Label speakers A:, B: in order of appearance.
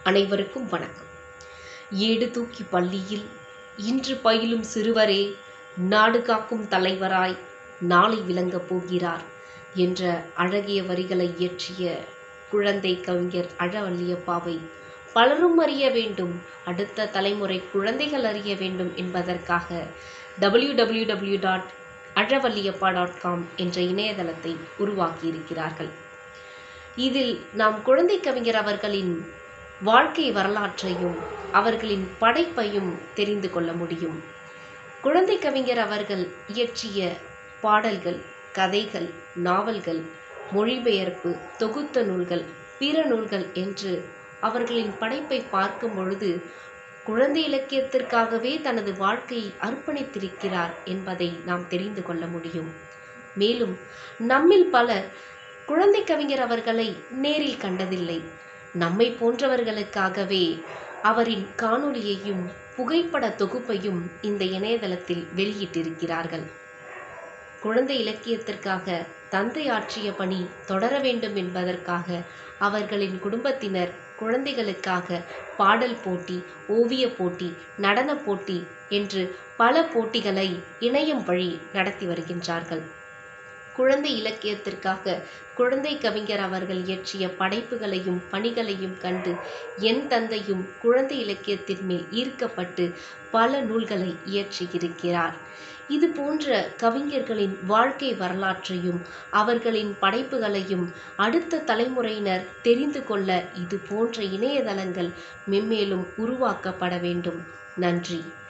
A: அனைவருக்கும் வணக்கம் ஏடு தூக்கி பள்ளியில் இன்று பயிலும் சிறுவரே நாடு காக்கும் தலைவராய் நாளை விளங்கப் போகிறார் என்ற அழகிய வரிகளை இயற்றிய குழந்தை கவிஞர் அழவல்லியப்பாவை பலரும் அறிய வேண்டும் அடுத்த தலைமுறை குழந்தைகள் அறிய வேண்டும் என்பதற்காக W W W dot Azhavalliyappa dot com என்ற இணையதளத்தை உருவாக்கியிருக்கிறார்கள் இதில் நாம் குழந்தை கவிஞர் அவர்களின் வாழ்க்கை வரலாற்றையும் அவர்களின் படைப்பையும் தெரிந்து கொள்ள முடியும் குழந்தை கவிஞர் அவர்கள் இயற்றிய பாடல்கள் கதைகள் நாவல்கள் மொழிபெயர்ப்பு தொகுத்த நூல்கள் பிற நூல்கள் என்று அவர்களின் படைப்பை பார்க்கும் பொழுது குழந்தை இலக்கியத்திற்காகவே தனது வாழ்க்கையை அர்ப்பணித்திருக்கிறார் என்பதை நாம் தெரிந்து கொள்ள முடியும் மேலும் நம்மில் பலர் குழந்தை கவிஞர் அவர்களை நேரில் கண்டதில்லை நம்மை போன்றவர்களுக்காகவே அவரின் காணொளியையும் புகைப்பட தொகுப்பையும் இந்த இணையதளத்தில் வெளியிட்டிருக்கிறார்கள் குழந்தை இலக்கியத்திற்காக தந்தை ஆற்றிய பணி தொடர வேண்டும் என்பதற்காக அவர்களின் குடும்பத்தினர் குழந்தைகளுக்காக பாடல் போட்டி ஓவிய போட்டி நடன போட்டி என்று பல போட்டிகளை இணையம் வழி நடத்தி வருகின்றார்கள் குழந்தை இலக்கியத்திற்காக குழந்தை கவிஞர் அவர்கள் இயற்றிய படைப்புகளையும் பணிகளையும் கண்டு என் தந்தையும் குழந்தை இலக்கியத்தின் மேல் ஈர்க்கப்பட்டு பல நூல்களை இயற்றியிருக்கிறார் இது போன்ற கவிஞர்களின் வாழ்க்கை வரலாற்றையும் அவர்களின் படைப்புகளையும் அடுத்த தலைமுறையினர் தெரிந்து கொள்ள இது போன்ற இணையதளங்கள் மென்மேலும் உருவாக்கப்பட வேண்டும் நன்றி